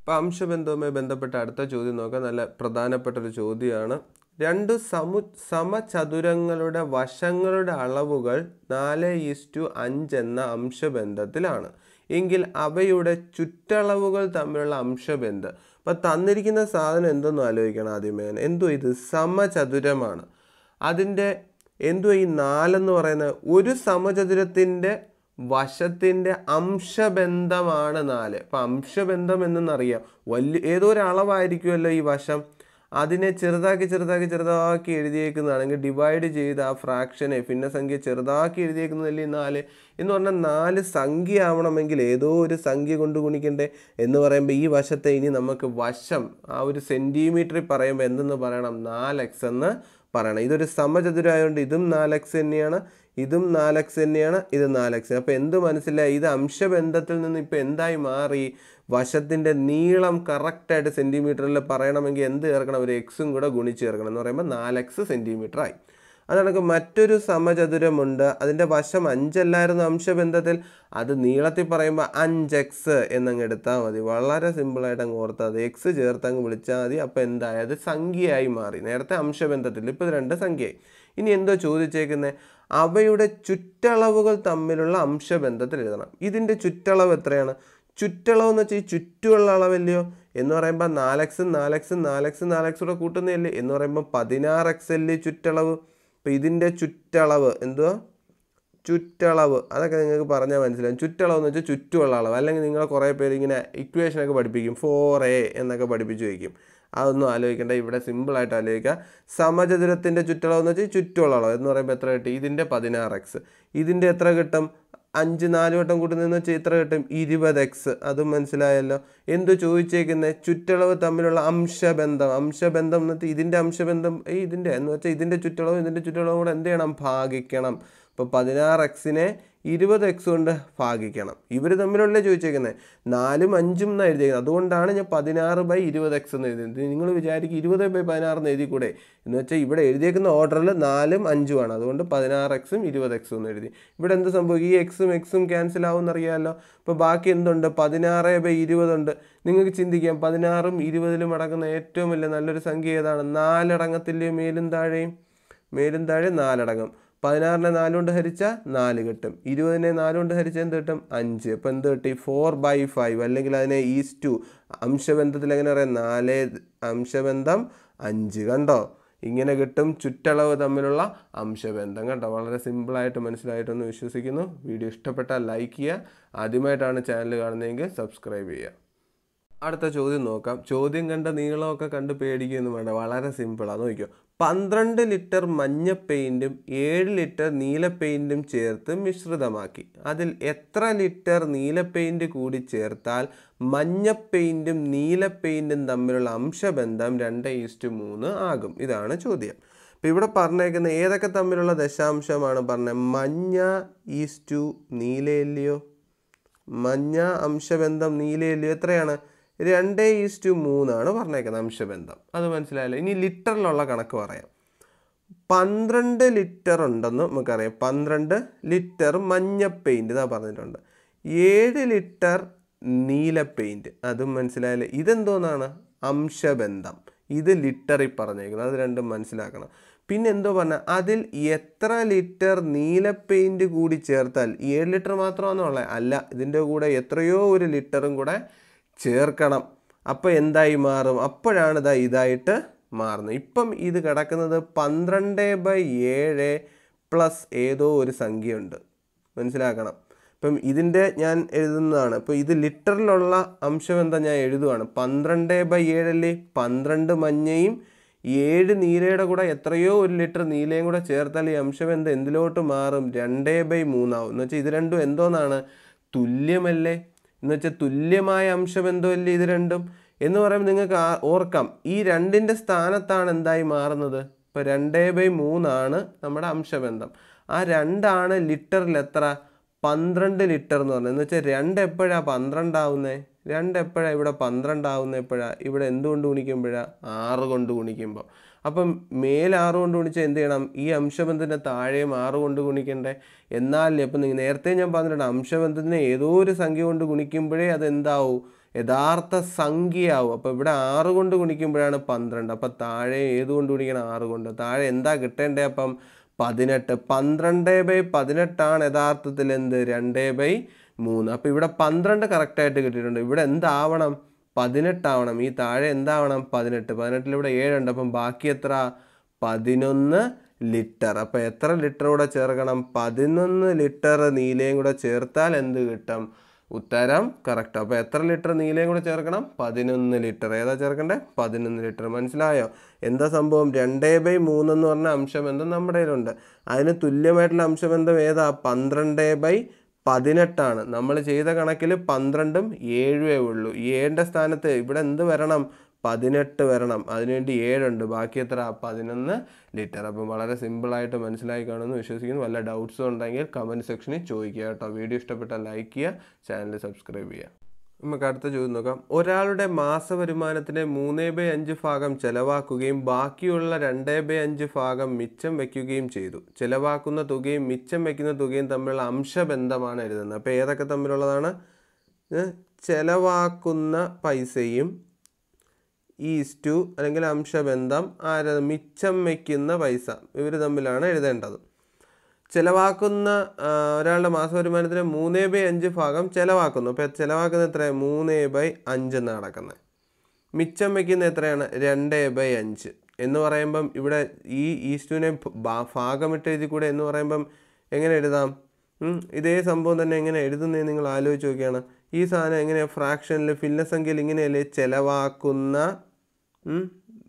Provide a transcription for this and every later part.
അപ്പോൾ അംശബന്ധവുമായി ബന്ധപ്പെട്ട അടുത്ത ചോദ്യം നോക്കാം നല്ല പ്രധാനപ്പെട്ട ഒരു ചോദ്യമാണ് രണ്ട് സമു സമചതുരങ്ങളുടെ വശങ്ങളുടെ അളവുകൾ നാല് ഈസ്റ്റു അഞ്ച് എന്ന അംശബന്ധത്തിലാണ് എങ്കിൽ അവയുടെ ചുറ്റളവുകൾ തമ്മിലുള്ള അംശബന്ധം അപ്പം തന്നിരിക്കുന്ന സാധനം എന്തെന്ന് ആലോചിക്കണം ആദ്യമേ തന്നെ എന്തോ ഇത് സമചതുരമാണ് അതിൻ്റെ എന്തോ ഈ നാലെന്ന് പറയുന്നത് ഒരു സമചതുരത്തിൻ്റെ വശത്തിൻ്റെ അംശബന്ധമാണ് നാല് അപ്പം അംശബന്ധം എന്നറിയാം വലിയ ഏതോ ഒരു അളവായിരിക്കുമല്ലോ ഈ വശം അതിനെ ചെറുതാക്കി ചെറുതാക്കി ചെറുതാക്കി എഴുതിയേക്കുന്നതാണെങ്കിൽ ഡിവൈഡ് ചെയ്ത് ആ ഫ്രാക്ഷനെ ഭിന്നസംഖ്യ ചെറുതാക്കി എഴുതിയേക്കുന്നതല്ലേ ഈ നാല് എന്ന് പറഞ്ഞാൽ നാല് സംഖ്യ ആവണമെങ്കിൽ ഏതോ ഒരു സംഖ്യ കൊണ്ട് ഗുണിക്കണ്ടേ എന്ന് പറയുമ്പോൾ ഈ വശത്തെ ഇനി നമുക്ക് വശം ആ ഒരു സെൻറ്റിമീറ്ററിൽ പറയുമ്പോൾ എന്തെന്ന് പറയണം നാല് എക്സ് എന്ന് പറയണം ഇതൊരു സമചതുരമായതുകൊണ്ട് ഇതും നാല് എക്സ് തന്നെയാണ് ഇതും നാല് എക്സ് തന്നെയാണ് ഇത് നാല് എക്സ് അപ്പോൾ എന്ത് മനസ്സിലായി ഇത് അംശബന്ധത്തിൽ നിന്ന് ഇപ്പോൾ എന്തായി മാറി വശത്തിൻ്റെ നീളം കറക്റ്റായിട്ട് സെൻറ്റിമീറ്ററിൽ പറയണമെങ്കിൽ എന്ത് ചേർക്കണം ഒരു എക്സും കൂടെ ഗുണിച്ച് ചേർക്കണം എന്ന് പറയുമ്പോൾ നാല് എക്സ് സെൻറ്റിമീറ്റർ ആയി അതാണ് മറ്റൊരു സമചതുരമുണ്ട് അതിൻ്റെ വശം അഞ്ചല്ലായിരുന്നു അംശബന്ധത്തിൽ അത് നീളത്തിൽ പറയുമ്പോൾ അഞ്ച് എക്സ് എന്നങ്ങ് എടുത്താൽ മതി വളരെ സിമ്പിളായിട്ട് അങ്ങ് ഓർത്താൽ മതി എക്സ് ചേർത്ത് അങ്ങ് വിളിച്ചാൽ മതി അപ്പോൾ എന്തായത് സംഖ്യയായി മാറി നേരത്തെ അംശബന്ധത്തിൽ ഇപ്പോൾ ഇത് രണ്ട് സംഖ്യയായി ഇനി എന്തോ ചോദിച്ചേക്കുന്നത് അവയുടെ ചുറ്റളവുകൾ തമ്മിലുള്ള അംശബന്ധത്തിൽ എഴുതണം ഇതിൻ്റെ ചുറ്റളവ് എത്രയാണ് ചുറ്റളവ് എന്ന് വെച്ചാൽ ഈ ചുറ്റുമുള്ള അളവല്ലയോ എന്ന് പറയുമ്പോൾ നാലെക്സും നാലെക്സും നാലെക്സും നാലെക്സും കൂടെ കൂട്ടുന്നതല്ലേ എന്ന് പറയുമ്പോൾ പതിനാറ് എക്സ് അല്ലേ ചുറ്റളവ് അപ്പോൾ ഇതിൻ്റെ ചുറ്റളവ് എന്തുവാ ചുറ്റളവ് അതൊക്കെ നിങ്ങൾക്ക് പറഞ്ഞാൽ മനസ്സിലാവും ചുറ്റളവ് എന്ന് വെച്ചാൽ ചുറ്റുമുള്ള അളവ് അല്ലെങ്കിൽ നിങ്ങൾ കുറേ പേര് ഇങ്ങനെ ഇക്വേഷനൊക്കെ പഠിപ്പിക്കും ഫോർ എ എന്നൊക്കെ പഠിപ്പിച്ച് വയ്ക്കും അതൊന്നും ആലോചിക്കേണ്ട ഇവിടെ സിമ്പിളായിട്ട് ആലോചിക്കുക സമചതുരത്തിൻ്റെ ചുറ്റളവ് എന്ന് വെച്ചാൽ ചുറ്റുമുള്ള അളവ് എന്ന് പറയുമ്പോൾ എത്ര കിട്ടും ഇതിൻ്റെ പതിനാറ് എക്സ് ഇതിൻ്റെ എത്ര കിട്ടും അഞ്ച് നാല് വട്ടം കൂട്ടുന്നതെന്ന് വെച്ചാൽ ഇത്ര കിട്ടും ഇരുപത് എക്സ് അതും മനസ്സിലായല്ലോ എന്തു ചോദിച്ചേക്കുന്നത് ചുറ്റളവ് തമ്മിലുള്ള അംശബന്ധം അംശബന്ധം എന്ന് വെച്ചാൽ ഇതിൻ്റെ അംശബന്ധം ഈ ഇതിൻ്റെ എന്ന് വെച്ചാൽ ഇതിൻ്റെ ചുറ്റളവും ഇതിൻ്റെ ചുറ്റളവും കൂടെ എന്ത് ചെയ്യണം ഭാഗിക്കണം ഇപ്പോൾ പതിനാറ് എക്സിനെ ഇരുപത് എക്സ് കൊണ്ട് ഭാഗിക്കണം ഇവർ തമ്മിലുള്ള ചോദിച്ചേക്കുന്നത് നാലും അഞ്ചും എന്നാണ് എഴുതിയത് അതുകൊണ്ടാണ് ഞാൻ പതിനാറ് ബൈ ഇരുപത് എക്സ് എന്ന് എഴുതിയത് നിങ്ങൾ വിചാരിക്കും ഇരുപത് ബൈ പതിനാറ് എന്ന് എഴുതി കൂടെ എന്ന് വെച്ചാൽ ഇവിടെ എഴുതിയേക്കുന്ന ഓർഡറിൽ നാലും അഞ്ചുമാണ് അതുകൊണ്ട് പതിനാറ് എക്സും ഇരുപത് എക്സും എന്ന് എഴുതി ഇവിടെ എന്ത് സംഭവിക്കും ഈ എക്സും എക്സും ക്യാൻസൽ ആവും എന്നറിയാമല്ലോ ഇപ്പോൾ ബാക്കി എന്തുണ്ട് പതിനാറ് ബൈ ഇരുപതുണ്ട് നിങ്ങൾക്ക് ചിന്തിക്കാം പതിനാറും ഇരുപതിലും അടങ്ങുന്ന ഏറ്റവും വലിയ നല്ലൊരു സംഖ്യ ഏതാണ് നാലടങ്ങത്തില്ലേ മേലും താഴെയും മേലും താഴെ നാലടങ്ങും പതിനാറിനെ നാലുകൊണ്ട് ഹരിച്ചാൽ നാല് കിട്ടും ഇരുപതിനെ നാലുകൊണ്ട് ഹരിച്ചാൽ എന്ത് കിട്ടും അഞ്ച് അപ്പോൾ എന്ത് കിട്ടി ഫോർ ബൈ ഫൈവ് അല്ലെങ്കിൽ അതിനെ ഈസ് ടു അംശബന്ധത്തിൽ എങ്ങനെ പറയാം നാല് അംശബന്ധം അഞ്ച് കണ്ടോ ഇങ്ങനെ കിട്ടും ചുറ്റളവ് തമ്മിലുള്ള അംശബന്ധം കണ്ടോ വളരെ സിമ്പിളായിട്ട് മനസ്സിലായിട്ടെന്ന് വിശ്വസിക്കുന്നു വീഡിയോ ഇഷ്ടപ്പെട്ടാൽ ലൈക്ക് ചെയ്യുക ആദ്യമായിട്ടാണ് ചാനൽ കാണുന്നതെങ്കിൽ സബ്സ്ക്രൈബ് ചെയ്യുക അടുത്ത ചോദ്യം നോക്കാം ചോദ്യം കണ്ട നീളമൊക്കെ കണ്ട് പേടിക്കുകയൊന്നും വേണ്ട വളരെ സിമ്പിളാണ് നോക്കിയോ പന്ത്രണ്ട് ലിറ്റർ മഞ്ഞ പെയിൻറ്റും ഏഴ് ലിറ്റർ നീല പെയിൻറ്റും ചേർത്ത് മിശ്രിതമാക്കി അതിൽ എത്ര ലിറ്റർ നീല പെയിൻറ്റ് കൂടി ചേർത്താൽ മഞ്ഞ പെയിൻറ്റും നീല പെയിൻറ്റും തമ്മിലുള്ള അംശബന്ധം രണ്ട് ഈസ്റ്റ് മൂന്ന് ആകും ഇതാണ് ചോദ്യം അപ്പോൾ ഇവിടെ പറഞ്ഞേക്കുന്ന ഏതൊക്കെ തമ്മിലുള്ള ദശാംശമാണ് പറഞ്ഞത് മഞ്ഞ ഈസ്റ്റു നീലയല്ലയോ മഞ്ഞ അംശബന്ധം നീലയല്ലയോ എത്രയാണ് രണ്ട് ഈസ്റ്റു മൂന്നാണ് പറഞ്ഞേക്കുന്നത് അംശബന്ധം അത് മനസ്സിലായല്ലോ ഇനി ലിറ്ററിലുള്ള കണക്ക് പറയാം പന്ത്രണ്ട് ലിറ്റർ ഉണ്ടെന്ന് നമുക്കറിയാം പന്ത്രണ്ട് ലിറ്റർ മഞ്ഞ പെയിൻറ് ഇതാ പറഞ്ഞിട്ടുണ്ട് ഏഴ് ലിറ്റർ നീല പെയിൻറ് അതും മനസ്സിലായല്ലോ ഇതെന്തോന്നാണ് അംശബന്ധം ഇത് ലിറ്ററിൽ പറഞ്ഞേക്കുന്നത് അത് രണ്ടും മനസ്സിലാക്കണം പിന്നെ എന്തോ പറഞ്ഞാൽ അതിൽ എത്ര ലിറ്റർ നീല പെയിൻറ് കൂടി ചേർത്താൽ ഏഴ് ലിറ്റർ മാത്രമാണെന്നുള്ളത് അല്ല ഇതിൻ്റെ കൂടെ എത്രയോ ഒരു ലിറ്ററും കൂടെ ചേർക്കണം അപ്പോൾ എന്തായി മാറും അപ്പോഴാണ് ഇതാ ഇതായിട്ട് മാറുന്നത് ഇപ്പം ഇത് കിടക്കുന്നത് പന്ത്രണ്ട് ബൈ ഏഴ് പ്ലസ് ഏതോ ഒരു സംഖ്യയുണ്ട് മനസ്സിലാക്കണം ഇപ്പം ഇതിൻ്റെ ഞാൻ എഴുതുന്നതാണ് ഇപ്പോൾ ഇത് ലിറ്ററിലുള്ള അംശം എന്താ ഞാൻ എഴുതുവാണ് പന്ത്രണ്ട് ബൈ ഏഴല്ലേ പന്ത്രണ്ട് മഞ്ഞയും ഏഴ് നീലയുടെ കൂടെ എത്രയോ ഒരു ലിറ്റർ നീലയും കൂടെ ചേർത്താൽ ഈ അംശം എന്താ എന്തിലോട്ട് മാറും രണ്ടേ ബൈ മൂന്നാവും എന്ന് വെച്ചാൽ ഇത് രണ്ടും എന്തോന്നാണ് തുല്യമല്ലേ എന്ന് വെച്ചാൽ തുല്യമായ അംശബന്ധമല്ലേ ഇത് രണ്ടും എന്ന് പറയുമ്പോൾ നിങ്ങൾക്ക് ആ- ഓർക്കാം ഈ രണ്ടിൻ്റെ സ്ഥാനത്താണ് എന്തായി മാറുന്നത് ഇപ്പോൾ രണ്ടേ ബൈ മൂന്നാണ് നമ്മുടെ അംശബന്ധം ആ രണ്ടാണ് ലിറ്ററിൽ എത്ര പന്ത്രണ്ട് ലിറ്റർ എന്ന് പറഞ്ഞത് എന്ന് വെച്ചാൽ രണ്ട് എപ്പോഴാണ് പന്ത്രണ്ടാവുന്നത് രണ്ട് എപ്പോഴാണ് ഇവിടെ പന്ത്രണ്ടാവുന്നത് എപ്പോഴാണ് ഇവിടെ എന്തുകൊണ്ട് ഗുണിക്കുമ്പോഴാണ് ആറ് കൊണ്ട് ഗുണിക്കുമ്പോൾ അപ്പം മേൽ ആറ് കൊണ്ട് ഗുണിച്ചാൽ എന്ത് ചെയ്യണം ഈ അംശബന്ധത്തിൻ്റെ താഴെയും ആറ് കൊണ്ട് ഗുണിക്കണ്ടേ എന്നാലേ അപ്പം നിങ്ങൾ നേരത്തെ ഞാൻ പറഞ്ഞിട്ടുണ്ട് അംശബന്ധത്തിനെ ഏതോ ഒരു സംഖ്യ കൊണ്ട് ഗുണിക്കുമ്പോഴേ അത് എന്താവും യഥാർത്ഥ സംഖ്യയാവും അപ്പോൾ ഇവിടെ ആറ് കൊണ്ട് ഗുണിക്കുമ്പോഴാണ് പന്ത്രണ്ട് അപ്പം താഴെ ഏത് കൊണ്ട് ഗുണിക്കണം ആറ് കൊണ്ട് താഴെ എന്താ കിട്ടേണ്ടത് അപ്പം പതിനെട്ട് പന്ത്രണ്ട് ബൈ പതിനെട്ടാണ് യഥാർത്ഥത്തിൽ എന്ത് രണ്ട് ബൈ മൂന്ന് അപ്പോൾ ഇവിടെ പന്ത്രണ്ട് കറക്റ്റായിട്ട് കിട്ടിയിട്ടുണ്ട് ഇവിടെ എന്താവണം പതിനെട്ടാവണം ഈ താഴെ എന്താവണം പതിനെട്ട് പതിനെട്ടിൽ ഇവിടെ ഏഴുണ്ട് അപ്പം ബാക്കി എത്ര പതിനൊന്ന് ലിറ്റർ അപ്പോൾ എത്ര ലിറ്റർ കൂടെ ചേർക്കണം പതിനൊന്ന് ലിറ്റർ നീലയും കൂടെ ചേർത്താൽ എന്ത് കിട്ടും ഉത്തരം കറക്റ്റ് അപ്പോൾ എത്ര ലിറ്റർ നീലയും കൂടെ ചേർക്കണം പതിനൊന്ന് ലിറ്റർ ഏതാ ചേർക്കണ്ടേ പതിനൊന്ന് ലിറ്റർ മനസ്സിലായോ എന്താ സംഭവം രണ്ടേ ബൈ മൂന്നെന്ന് പറഞ്ഞ അംശബന്ധം നമ്മുടെ കയ്യിലുണ്ട് അതിന് തുല്യമായിട്ടുള്ള അംശബന്ധം ഏതാ പന്ത്രണ്ട് ബൈ പതിനെട്ടാണ് നമ്മൾ ചെയ്ത കണക്കിൽ പന്ത്രണ്ടും ഏഴുവേ ഉള്ളൂ ഈ ഏഴിൻ്റെ സ്ഥാനത്ത് ഇവിടെ എന്ത് വരണം പതിനെട്ട് വരണം അതിനുവേണ്ടി ഏഴുണ്ട് ബാക്കി എത്ര പതിനൊന്ന് ലിറ്റർ അപ്പം വളരെ സിമ്പിളായിട്ട് മനസ്സിലായി കാണുമെന്ന് വിശ്വസിക്കുന്നു വല്ല ഡൗട്ട്സും ഉണ്ടെങ്കിൽ കമൻറ്റ് സെക്ഷനിൽ ചോദിക്കുക കേട്ടോ വീഡിയോ ഇഷ്ടപ്പെട്ടാൽ ലൈക്ക് ചെയ്യുക ചാനൽ സബ്സ്ക്രൈബ് ചെയ്യുക നമുക്ക് അടുത്ത ചോദ്യം നോക്കാം ഒരാളുടെ മാസ വരുമാനത്തിന് മൂന്ന് ബൈ അഞ്ച് ഭാഗം ചെലവാക്കുകയും ബാക്കിയുള്ള രണ്ട് ബൈ അഞ്ച് ഭാഗം മിച്ചം വയ്ക്കുകയും ചെയ്തു ചെലവാക്കുന്ന തുകയും മിച്ചം വയ്ക്കുന്ന തുകയും തമ്മിലുള്ള അംശബന്ധമാണ് എഴുതുന്നത് അപ്പോൾ ഏതൊക്കെ തമ്മിലുള്ളതാണ് ഇത് ചെലവാക്കുന്ന പൈസയും ഈസ് ടു അല്ലെങ്കിൽ അംശബന്ധം ആര മിച്ചം വയ്ക്കുന്ന പൈസ ഇവർ തമ്മിലാണ് എഴുതേണ്ടത് ചിലവാക്കുന്ന ആ, ഒരാളുടെ മാസ വരുമാനത്തിന് മൂന്ന് ബൈ അഞ്ച് ഭാഗം ചിലവാക്കുന്നു അപ്പോൾ ചിലവാക്കുന്ന എത്ര മൂന്ന് ബൈ അഞ്ച് എന്നാണ് നടക്കുന്നത് മിച്ചം വയ്ക്കുന്ന എത്രയാണ് രണ്ട് ബൈ അഞ്ച് എന്ന് പറയുമ്പം ഇവിടെ ഈ ഈസ്റ്റുവിനെ ഭാഗമിട്ട് എഴുതി കൂടെ എന്ന് പറയുമ്പം എങ്ങനെ എഴുതാം ഉം, ഇതേ സംഭവം തന്നെ എങ്ങനെ എഴുതുന്നത് നിങ്ങൾ ആലോചിച്ച് നോക്കിയാണ് ഈ സാധനം എങ്ങനെ ഫ്രാക്ഷനിൽ ഭിന്നസംഖ്യയിൽ ഇങ്ങനെയല്ലേ ചെലവാക്കുന്ന ഉം,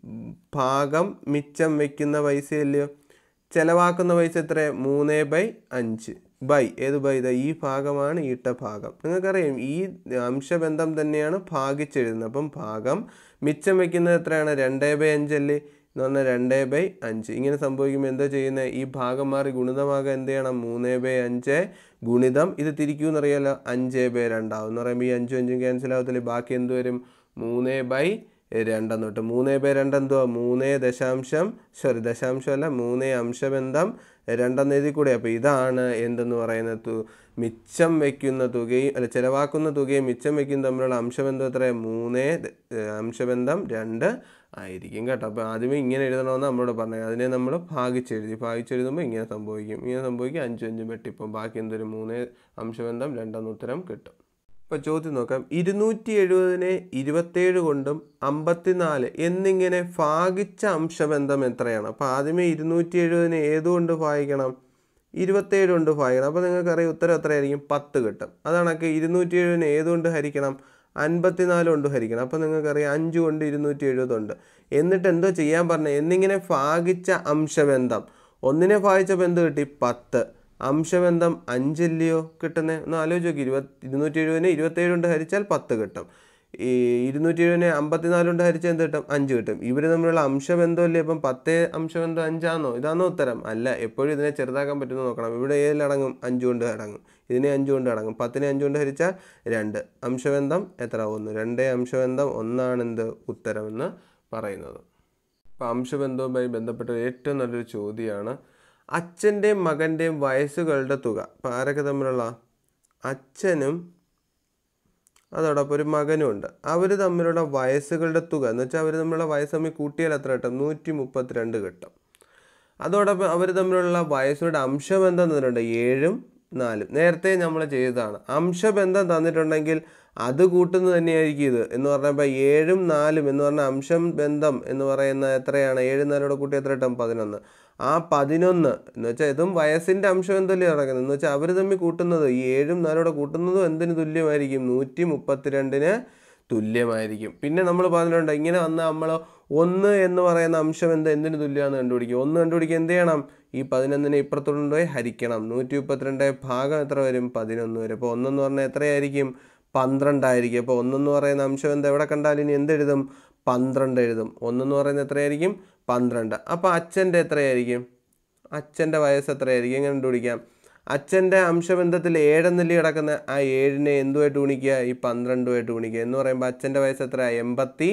ഭാഗം മിച്ചം വയ്ക്കുന്ന പൈസയല്ലയോ ചെലവാക്കുന്ന പൈസ എത്ര മൂന്ന് ബൈ അഞ്ച് ബൈ ഏത് ബൈ ഇതാ ഈ ഭാഗമാണ് ഈട്ട ഭാഗം നിങ്ങൾക്കറിയാം ഈ അംശബന്ധം തന്നെയാണ് ഭാഗിച്ചെഴുതുന്നത് അപ്പം ഭാഗം മിച്ചം വയ്ക്കുന്നത് എത്രയാണ് രണ്ട് ബൈ അഞ്ചല്ലേ എന്ന് പറഞ്ഞാൽ രണ്ട് ബൈ അഞ്ച് ഇങ്ങനെ സംഭവിക്കുമ്പോൾ എന്താ ചെയ്യുന്നത് ഈ ഭാഗം മാറി ഗുണിതമാകാൻ എന്ത് ചെയ്യണം മൂന്ന് ബൈ അഞ്ച് ഗുണിതം ഇത് തിരിക്കൂന്ന് അറിയാലോ അഞ്ച് ബൈ രണ്ടാവും എന്ന് പറയുമ്പോൾ ഈ അഞ്ചും അഞ്ചും ക്യാൻസൽ ആവത്തില്ല ബാക്കി എന്ത് വരും മൂന്ന് ബൈ രണ്ടെന്ന് തൊട്ട് മൂന്ന് ബൈ രണ്ട് എന്തുവാ മൂന്ന് ദശാംശം സോറി ദശാംശം അല്ല മൂന്ന് അംശബന്ധം രണ്ടെന്ന് എഴുതി കൂടെ അപ്പോൾ ഇതാണ് എന്തെന്ന് പറയുന്നത് തു- മിച്ചം വയ്ക്കുന്ന തുകയും അല്ല ചിലവാക്കുന്ന തുകയും മിച്ചം വയ്ക്കുന്ന തമ്മിലുള്ള അംശബന്ധം എത്ര മൂന്ന് ദ- ഏഹ് അംശബന്ധം രണ്ട് ആയിരിക്കും കേട്ടോ അപ്പോൾ ആദ്യമേ ഇങ്ങനെ എഴുതണമെന്ന് നമ്മളോട് പറഞ്ഞത് അതിനെ നമ്മൾ ഭാഗിച്ചെഴുതി ഭാഗിച്ചെഴുതുമ്പോൾ ഇങ്ങനെ സംഭവിക്കും ഇങ്ങനെ സംഭവിക്കും അഞ്ചും അഞ്ചും വെട്ടിപ്പം ബാക്കി എന്തൊരു മൂന്ന് അംശബന്ധം രണ്ടെന്ന് ഉത്തരം കിട്ടും ഇപ്പോൾ ചോദ്യം നോക്കാം ഇരുന്നൂറ്റി എഴുപതിനെ ഇരുപത്തേഴ് കൊണ്ടും അമ്പത്തിനാല് എന്നിങ്ങനെ ഭാഗിച്ച അംശബന്ധം എത്രയാണ് അപ്പോൾ ആദ്യമേ ഇരുന്നൂറ്റി എഴുപതിനെ ഏതുകൊണ്ട് ഭാഗിക്കണം ഇരുപത്തേഴ് കൊണ്ട് ഭാഗിക്കണം അപ്പോൾ നിങ്ങൾക്കറിയാം ഉത്തരം എത്രയായിരിക്കും പത്ത് കിട്ടും അതാണൊക്കെ ഇരുന്നൂറ്റി എഴുപതിനെ ഏതുകൊണ്ട് ഹരിക്കണം അൻപത്തിനാല് കൊണ്ട് ഹരിക്കണം അപ്പോൾ നിങ്ങൾക്കറിയാം അഞ്ച് കൊണ്ട് ഇരുന്നൂറ്റി എഴുപതുണ്ട് എന്നിട്ട് എന്തോ ചെയ്യാൻ പറഞ്ഞത് എന്നിങ്ങനെ ഭാഗിച്ച അംശബന്ധം ഒന്നിനെ ഭാഗിച്ചപ്പോൾ എന്ത് കിട്ടി പത്ത് അംശബന്ധം അഞ്ചല്ലയോ കിട്ടുന്നത് ഒന്ന് ആലോചിച്ച് നോക്കി ഇരുപത് ഇരുന്നൂറ്റി എഴുപതിനെ ഇരുപത്തേഴ് കൊണ്ട് ഹരിച്ചാൽ പത്ത് കിട്ടും ഈ ഇരുന്നൂറ്റി എഴുപതിനെ അമ്പത്തിനാല് കൊണ്ട് ഹരിച്ചാൽ എന്ത് കിട്ടും അഞ്ച് കിട്ടും ഇവർ തമ്മിലുള്ള അംശബന്ധമല്ലേ അപ്പം പത്ത് അംശബന്ധം അഞ്ചാണോ ഇതാണോ ഉത്തരം അല്ല എപ്പോഴും ഇതിനെ ചെറുതാക്കാൻ പറ്റുമെന്ന് നോക്കണം ഇവിടെ ഏതിലടങ്ങും അഞ്ച് കൊണ്ട് അടങ്ങും ഇതിനെ അഞ്ച് കൊണ്ട് അടങ്ങും പത്തിനെ അഞ്ച് കൊണ്ട് ഹരിച്ചാൽ രണ്ട് അംശബന്ധം എത്ര ഒന്ന് രണ്ട് അംശബന്ധം ഒന്നാണ് എന്ത് ഉത്തരമെന്ന് പറയുന്നത് അപ്പോൾ അംശബന്ധവുമായി ബന്ധപ്പെട്ട ഏറ്റവും നല്ലൊരു ചോദ്യമാണ് അച്ഛൻ്റെയും മകൻ്റെയും വയസ്സുകളുടെ തുക അപ്പോൾ ആരൊക്കെ തമ്മിലുള്ള അച്ഛനും അതോടൊപ്പം ഒരു മകനും ഉണ്ട് അവർ തമ്മിലുള്ള വയസ്സുകളുടെ തുക എന്ന് വെച്ചാൽ അവർ തമ്മിലുള്ള വയസ്സ് തമ്മിൽ കൂട്ടിയാൽ എത്ര കിട്ടും നൂറ്റി മുപ്പത്തിരണ്ട് കിട്ടും അതോടൊപ്പം അവർ തമ്മിലുള്ള വയസ്സുകളുടെ അംശബന്ധം തന്നിട്ടുണ്ട് ഏഴും നാലും നേരത്തെ നമ്മൾ ചെയ്തതാണ് അംശബന്ധം തന്നിട്ടുണ്ടെങ്കിൽ അത് കൂട്ടുന്നത് തന്നെയായിരിക്കും ഇത് എന്ന് പറഞ്ഞപ്പോൾ ഏഴും നാലും എന്ന് പറഞ്ഞാൽ അംശം ബന്ധം എന്ന് പറയുന്ന എത്രയാണ് ഏഴ് നാലോടെ കൂട്ടി എത്ര കിട്ടും പതിനൊന്ന് ആ പതിനൊന്ന് എന്ന് വെച്ചാൽ ഇതും വയസ്സിൻ്റെ അംശബന്ധമല്ലേ നടക്കുന്നത് എന്ന് വെച്ചാൽ അവർ തമ്മിൽ കൂട്ടുന്നത് ഈ ഏഴും നാലോടെ കൂട്ടുന്നതും എന്തിന് തുല്യമായിരിക്കും നൂറ്റി മുപ്പത്തിരണ്ടിന് തുല്യമായിരിക്കും പിന്നെ നമ്മൾ പറഞ്ഞിട്ടുണ്ട് ഇങ്ങനെ വന്ന് നമ്മൾ ഒന്ന് എന്ന് പറയുന്ന അംശം എന്താ എന്തിന് തുല്യമാണെന്ന് കണ്ടുപിടിക്കും ഒന്ന് കണ്ടുപിടിക്കുക എന്ത് ചെയ്യണം ഈ പതിനൊന്നിനെ ഇപ്പുറത്തോട്ട് കൊണ്ടുപോയി ഹരിക്കണം നൂറ്റി മുപ്പത്തിരണ്ട് ഭാഗം എത്ര വരും പതിനൊന്ന് വരും അപ്പോൾ ഒന്നെന്ന് പറഞ്ഞാൽ എത്രയായിരിക്കും പന്ത്രണ്ടായിരിക്കും അപ്പോൾ ഒന്നെന്ന് പറയുന്ന അംശം എന്താ എവിടെ കണ്ടാലും ഇനി എന്തെഴുതും പന്ത്രണ്ട് എഴുതും ഒന്നെന്ന് പറയുന്നത് എത്രയായിരിക്കും പന്ത്രണ്ട് അപ്പോൾ അച്ഛൻ്റെ എത്രയായിരിക്കും അച്ഛൻ്റെ വയസ്സ് എത്രയായിരിക്കും എങ്ങനെ കണ്ടുപിടിക്കാം അച്ഛൻ്റെ അംശബന്ധത്തിൽ ഏഴെന്നല്ലേ കിടക്കുന്ന ആ ഏഴിനെ എന്തുമായിട്ട് ഗുണിക്കുക ഈ പന്ത്രണ്ടുമായിട്ട് ഗുണിക്കുക എന്ന് പറയുമ്പോൾ അച്ഛൻ്റെ വയസ്സ് എത്ര എൺപത്തി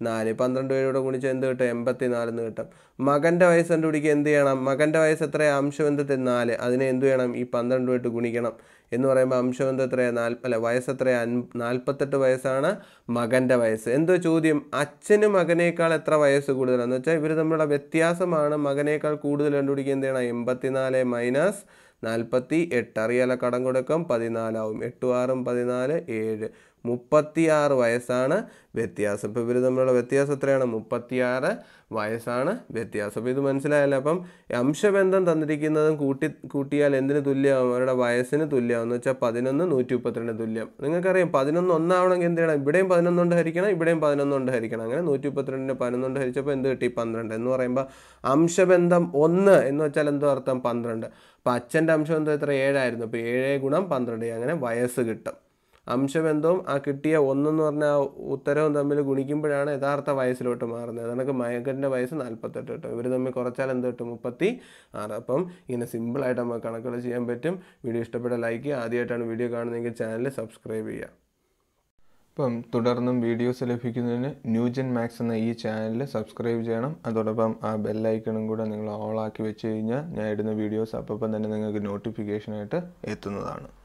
നാല് പന്ത്രണ്ട് പേരോട് ഗുണിച്ച് എന്ത് കിട്ടും എൺപത്തി നാലെന്ന് കിട്ടും മകൻ്റെ വയസ്സ് കണ്ടുപിടിക്കുക എന്ത് ചെയ്യണം മകൻ്റെ വയസ്സ് എത്രയാണ് അംശബന്ധത്തിൽ നാല് അതിനെ എന്ത് ചെയ്യണം ഈ പന്ത്രണ്ട് പോയിട്ട് ഗുണിക്കണം എന്ന് പറയുമ്പോൾ അംശബന്ധം എത്രയാണ് നാല് അല്ല വയസ്സ് എത്രയാണ് അൻ നാൽപ്പത്തെട്ട് വയസ്സാണ് മകൻ്റെ വയസ്സ് എന്തോ ചോദ്യം അച്ഛന് മകനേക്കാൾ എത്ര വയസ്സ് കൂടുതലാണെന്ന് വെച്ചാൽ ഇവർ തമ്മിലുള്ള വ്യത്യാസമാണ് മകനേക്കാൾ കൂടുതൽ കണ്ടുപിടിക്കുക എന്ത് ചെയ്യണം എൺപത്തിനാല് മൈനസ് നാൽപ്പത്തി എട്ട് അറിയാലോ കടം കൊടുക്കും പതിനാലാവും എട്ടും ആറും പതിനാല് ഏഴ് മുപ്പത്തിയാറ് വയസ്സാണ് വ്യത്യാസം ഇപ്പോൾ ഇവർ തമ്മിലുള്ള വ്യത്യാസം എത്രയാണ് മുപ്പത്തിയാറ് വയസ്സാണ് വ്യത്യാസം അപ്പോൾ ഇത് മനസ്സിലായല്ലോ അപ്പം അംശബന്ധം തന്നിരിക്കുന്നതും കൂട്ടി കൂട്ടിയാൽ എന്തിന് തുല്യമാവും അവരുടെ വയസ്സിന് തുല്യമാവും എന്ന് വെച്ചാൽ പതിനൊന്ന് നൂറ്റി മുപ്പത്തിരണ്ട് തുല്യം നിങ്ങൾക്കറിയാം പതിനൊന്ന് ഒന്നാവണമെങ്കിൽ എന്ത് ചെയ്യണം ഇവിടെയും പതിനൊന്നുകൊണ്ട് ഹരിക്കണം ഇവിടെയും പതിനൊന്നുകൊണ്ട് ഹരിക്കണം അങ്ങനെ നൂറ്റി മുപ്പത്തിരണ്ടിന് പതിനൊന്നുകൊണ്ട് ഹരിച്ചപ്പോൾ എന്ത് കിട്ടി പന്ത്രണ്ട് എന്ന് പറയുമ്പോൾ അംശബന്ധം ഒന്ന് എന്ന് വെച്ചാൽ എന്തോ അർത്ഥം പന്ത്രണ്ട് അപ്പോൾ അച്ഛൻ്റെ അംശബന്ധം എത്ര ഏഴായിരുന്നു അപ്പോൾ ഏഴ് ഗുണം പന്ത്രണ്ട് അങ്ങനെ വയസ്സ് കിട്ടും അംശബന്ധവും ആ കിട്ടിയ ഒന്നെന്ന് പറഞ്ഞ ആ ഉത്തരവും തമ്മിൽ ഗുണിക്കുമ്പോഴാണ് യഥാർത്ഥ വയസ്സിലോട്ട് മാറുന്നത് അതൊക്കെ മയക്കൻ്റെ വയസ്സ് നാൽപ്പത്തെട്ട് കിട്ടും ഇവർ തമ്മിൽ കുറച്ചാൽ എന്ത് കിട്ടും മുപ്പത്തി ആറ് അപ്പം ഇങ്ങനെ സിമ്പിളായിട്ട് നമുക്ക് കണക്കുകൾ ചെയ്യാൻ പറ്റും വീഡിയോ ഇഷ്ടപ്പെട്ട ലൈക്ക് ചെയ്യുക ആദ്യമായിട്ടാണ് വീഡിയോ കാണുന്നതെങ്കിൽ ചാനൽ സബ്സ്ക്രൈബ് ചെയ്യുക അപ്പം തുടർന്നും വീഡിയോസ് ലഭിക്കുന്നതിന് ന്യൂജൻ മാക്സ് എന്ന ഈ ചാനൽ സബ്സ്ക്രൈബ് ചെയ്യണം അതോടൊപ്പം ആ ബെല്ലൈക്കണും കൂടെ നിങ്ങൾ ഓളാക്കി വെച്ച് കഴിഞ്ഞാൽ ഞാൻ ഇടുന്ന വീഡിയോസ് അപ്പം തന്നെ നിങ്ങൾക്ക് നോട്ടിഫിക്കേഷനായിട്ട് എത്തുന്നതാണ്